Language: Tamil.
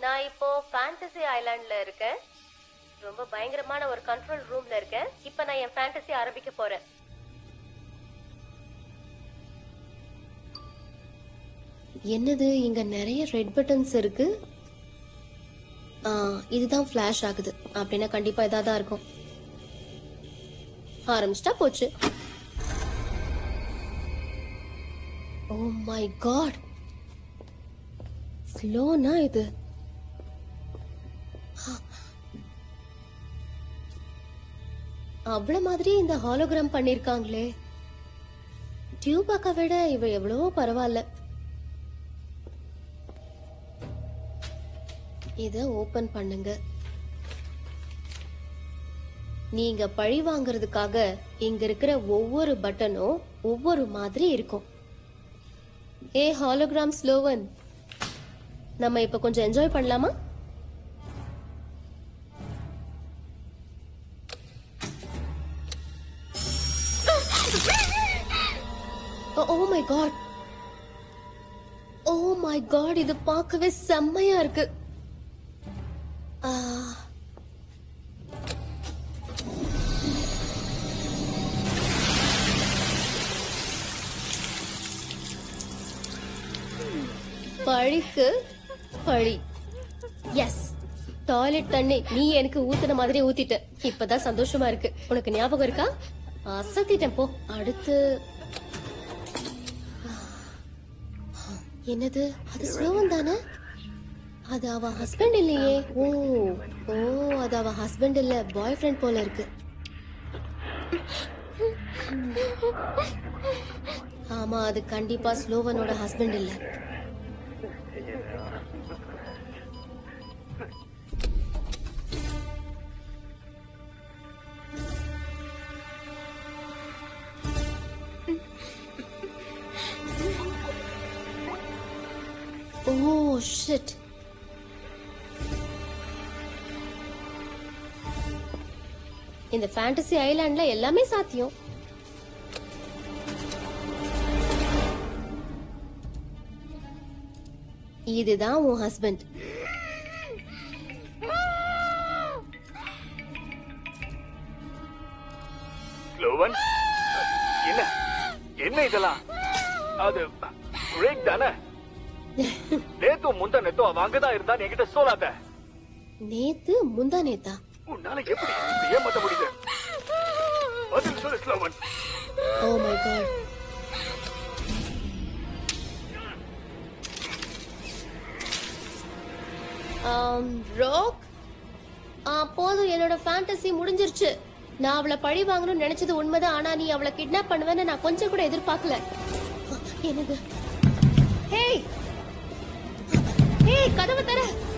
நான் இப்போ ஃபேண்டசி ஐலாண்ட்ல இருக்கேன் ரொம்ப பயங்கரமான ஒரு கண்ட்ரோல் ரூம்ல இருக்கேன் இப்போ நான் என் ஃபேண்டசி ஆரம்பிக்க போறேன் என்னது இங்க நிறைய ரெட் பட்டன்ஸ் இருக்கு ஆ, இதுதான் ஃபிளாஷ் ஆகுது அப்படின்னா கண்டிப்பா இதா தான் இருக்கும் ஆரம்பிச்சிட்டா போச்சு ஓ மை காட் ஸ்லோனா இது அவ்வளவு மாதிரி இந்த ஹாலோகிராம் பண்ணிருக்காங்களே டியூபாக்க விட இவ எவ்வளவோ பரவாயில்ல இத ஓபன் பண்ணுங்க நீங்க பழி வாங்குறதுக்காக இங்க இருக்கிற ஒவ்வொரு பட்டனும் ஒவ்வொரு மாதிரி இருக்கும் ஏ ஹாலோகிராம் ஸ்லோவன் நம்ம இப்ப கொஞ்சம் என்ஜாய் பண்ணலாமா oh my god oh my god இது பார்க்கவே செம்மையா இருக்கு ஆ. பழிக்கு பழி எஸ் டாய்லெட் தண்ணி நீ எனக்கு ஊத்துன மாதிரி ஊத்திட்ட இப்பதான் சந்தோஷமா இருக்கு உனக்கு ஞாபகம் இருக்கா அசத்திட்டேன் போ அடுத்து என்னது அது ஸ்லோவன் தானே அது அவ ஹஸ்பண்ட் இல்லையே ஓ ஓ அது அவ ஹஸ்பண்ட் இல்ல பாய் ஃப்ரெண்ட் போல இருக்கு ஆமா அது கண்டிப்பா ஸ்லோவனோட ஹஸ்பண்ட் இல்ல ஓ ஷிட் இந்த ஃபேண்டசி ஐலாண்ட்ல எல்லாமே சாத்தியம் இதுதான் உன் ஹஸ்பண்ட் ஸ்லோவன் என்ன என்ன இதெல்லாம் அது ரேக் தானே நேத்து முந்தா நேத்தோ அவ அங்கதான் இருந்தா என்கிட்ட சொல்லாத நேத்து முந்தா நேத்தா உன்னால எப்படி இப்படி ஏமாத்த முடியுது பதில் சொல்லு ஸ்லோவன் ஓ மை காட் ராக் போதும் என்னோட ஃபேண்டசி முடிஞ்சிருச்சு நான் அவளை பழி வாங்கணும்னு நினைச்சது உண்மைதான் ஆனா நீ அவளை கிட்னாப் பண்ணுவேன்னு நான் கொஞ்சம் கூட எதிர்பார்க்கல என்னது ஹேய் ஹேய் கதவை தர